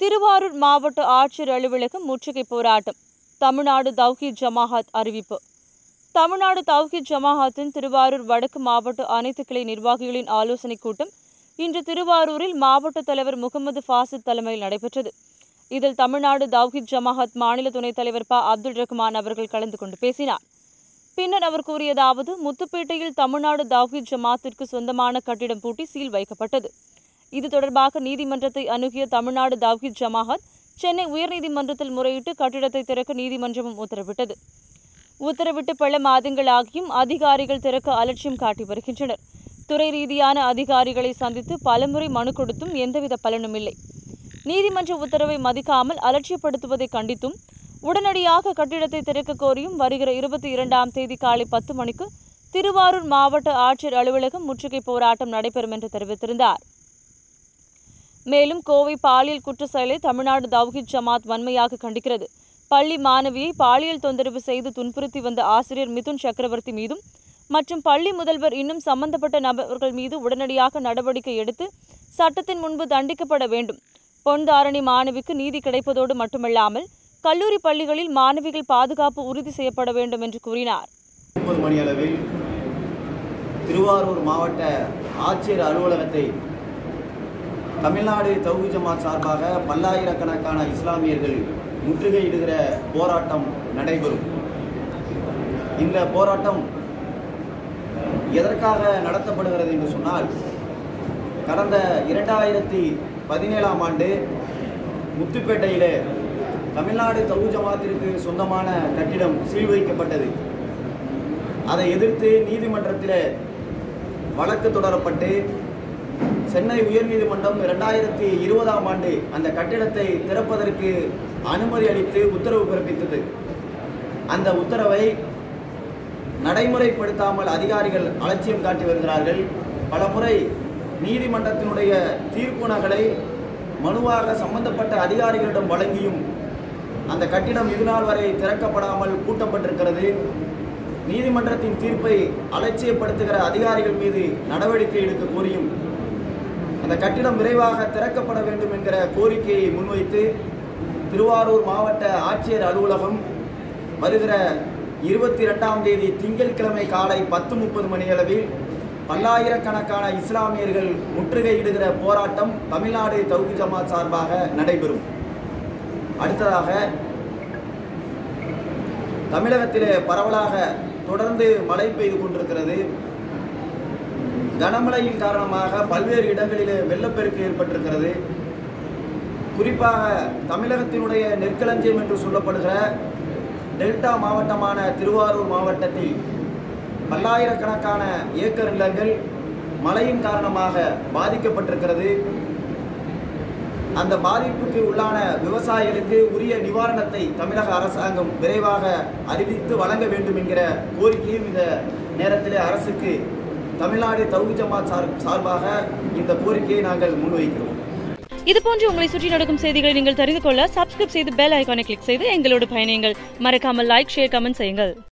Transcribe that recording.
திருவாரூர் மாவட்ட ஆட்சியர் அலுவலகம் முற்றுகை போராட்டம் தமிழ்நாடு தவ்ஹீத் ஜமாஅத் அறிவிப்பு தமிழ்நாடு தவ்ஹீத் ஜமாஅத்தின் திருவாரூர் வடக்கு மாவட்ட அனைத்து கிளை நிர்வாகிகளின் ஆலோசனைக் கூட்டம் இன்று திருவாரூரில் மாவட்ட தலைவர் முகமது ஃபாசித் தலைமையில் நடைபெற்றது இதில் தமிழ்நாடு தவ்ஹீத் ஜமாஅத் மாநில துணைத் தலைவர் ப அப்துல் ரஹ்மான் அவர்கள் கலந்து கொண்டு பேசினார் பின்னர் அவர் கூறியதாவது முத்துப்பேட்டையில் தமிழ்நாடு தவ்ஹீத் ஜமாத்திற்கு சொந்தமான கட்டிடம் பூட்டி சீல் வைக்கப்பட்டது இது தொடர்பாக நீதிமன்றத்தை அணுகிய தமிழ்நாடு தவ்ஹீத் ஜமாஅத் சென்னை உயர்நீதிமன்றத்தில் முறையிட்டு கட்டிடத்தை திறக்க நீதிமன்றமும் உத்தரவிட்டது உத்தரவிட்டு பல மாதங்களாகியும் அதிகாரிகள் திறக்க அலட்சியம் காட்டி வருகின்றனர் துறை ரீதியான அதிகாரிகளை சந்தித்து பலமுறை மனு கொடுத்தும் எந்தவித பலனும் இல்லை நீதிமன்ற உத்தரவை மதிக்காமல் அலட்சியப்படுத்துவதை கண்டித்தும் உடனடியாக கட்டிடத்தை திறக்க கோரியும் வருகிற இருபத்தி இரண்டாம் தேதி காலை பத்து மணிக்கு திருவாரூர் மாவட்ட ஆட்சியர் அலுவலகம் முற்றுகை போராட்டம் நடைபெறும் என்று தெரிவித்திருந்தார் மேலும் கோவை பாலியல் குற்ற செயலை தமிழ்நாடு தவ்ஹீத் ஜமாத் வன்மையாக கண்டிக்கிறது பள்ளி மாணவியை பாலியல் தொந்தரவு செய்து துன்புறுத்தி வந்த ஆசிரியர் மிதுன் சக்கரவர்த்தி மீதும் மற்றும் பள்ளி முதல்வர் இன்னும் சம்பந்தப்பட்ட நபர்கள் மீது உடனடியாக நடவடிக்கை எடுத்து சட்டத்தின் முன்பு தண்டிக்கப்பட வேண்டும் பொன்தாரணி மாணவிக்கு நீதி கிடைப்பதோடு மட்டுமல்லாமல் கல்லூரி பள்ளிகளில் மாணவிகள் பாதுகாப்பு உறுதி செய்யப்பட வேண்டும் என்று கூறினார் முப்பது மணி அளவில் திருவாரூர் மாவட்ட ஆட்சியர் அலுவலகத்தை தமிழ்நாடு தௌஹி ஜமாத் சார்பாக பல்லாயிரக்கணக்கான இஸ்லாமியர்கள் முற்றுகையிடுகிற போராட்டம் நடைபெறும் இந்த போராட்டம் எதற்காக நடத்தப்படுகிறது என்று சொன்னால் கடந்த இரண்டாயிரத்தி பதினேழாம் ஆண்டு முத்துப்பேட்டையிலே தமிழ்நாடு தௌஹி ஜமாத்திற்கு சொந்தமான கட்டிடம் சீல் வைக்கப்பட்டது அதை எதிர்த்து நீதிமன்றத்தில் வழக்கு தொடரப்பட்டு சென்னை உயர்நீதிமன்றம் இரண்டாயிரத்தி இருபதாம் ஆண்டு அந்த கட்டிடத்தை திறப்பதற்கு அனுமதி அளித்து உத்தரவு பிறப்பித்தது அந்த உத்தரவை நடைமுறைப்படுத்தாமல் அதிகாரிகள் அலட்சியம் காட்டி வருகிறார்கள் பலமுறை நீதிமன்றத்தினுடைய தீர்ப்பு நகலை மனுவாக சம்பந்தப்பட்ட அதிகாரிகளிடம் வழங்கியும் அந்த கட்டிடம் இதுநாள் வரை திறக்கப்படாமல் பூட்டப்பட்டிருக்கிறது நீதிமன்றத்தின் தீர்ப்பை அலட்சியப்படுத்துகிற அதிகாரிகள் மீது நடவடிக்கை எடுக்க கோரியும் அந்த கட்டிடம் விரைவாக திறக்கப்பட வேண்டும் என்கிற கோரிக்கையை முன்வைத்து திருவாரூர் மாவட்ட ஆட்சியர் அலுவலகம் வருகிற இருபத்தி ரெண்டாம் தேதி திங்கட்கிழமை காலை பத்து முப்பது மணியளவில் பல்லாயிரக்கணக்கான இஸ்லாமியர்கள் முற்றுகையிடுகிற போராட்டம் தமிழ்நாடு தௌஹி ஜமாத் சார்பாக நடைபெறும் அடுத்ததாக தமிழகத்திலே பரவலாக தொடர்ந்து மழை பெய்து கொண்டிருக்கிறது கனமழையின் காரணமாக பல்வேறு இடங்களிலே வெள்ளப்பெருக்கு ஏற்பட்டிருக்கிறது குறிப்பாக தமிழகத்தினுடைய நெற்களஞ்சியம் என்று சொல்லப்படுகிற டெல்டா மாவட்டமான திருவாரூர் மாவட்டத்தில் பல்லாயிரக்கணக்கான ஏக்கர் நிலங்கள் மழையின் காரணமாக பாதிக்கப்பட்டிருக்கிறது அந்த பாதிப்புக்கு உள்ளான விவசாயிகளுக்கு உரிய நிவாரணத்தை தமிழக அரசாங்கம் விரைவாக அறிவித்து வழங்க வேண்டும் என்கிற கோரிக்கையும் இந்த நேரத்தில் அரசுக்கு தமிழ்நாடு தௌஹி ஜமாத் சார் சார்பாக இந்த கோரிக்கையை நாங்கள் முன்வைக்கிறோம் இதுபோன்று உங்களை சுற்றி நடக்கும் செய்திகளை நீங்கள் தெரிந்து கொள்ள சப்ஸ்கிரைப் செய்து பெல் ஐகானை கிளிக் செய்து எங்களோடு பயணியுங்கள் மறக்காமல் லைக் ஷேர் கமெண்ட் செய்யுங்கள்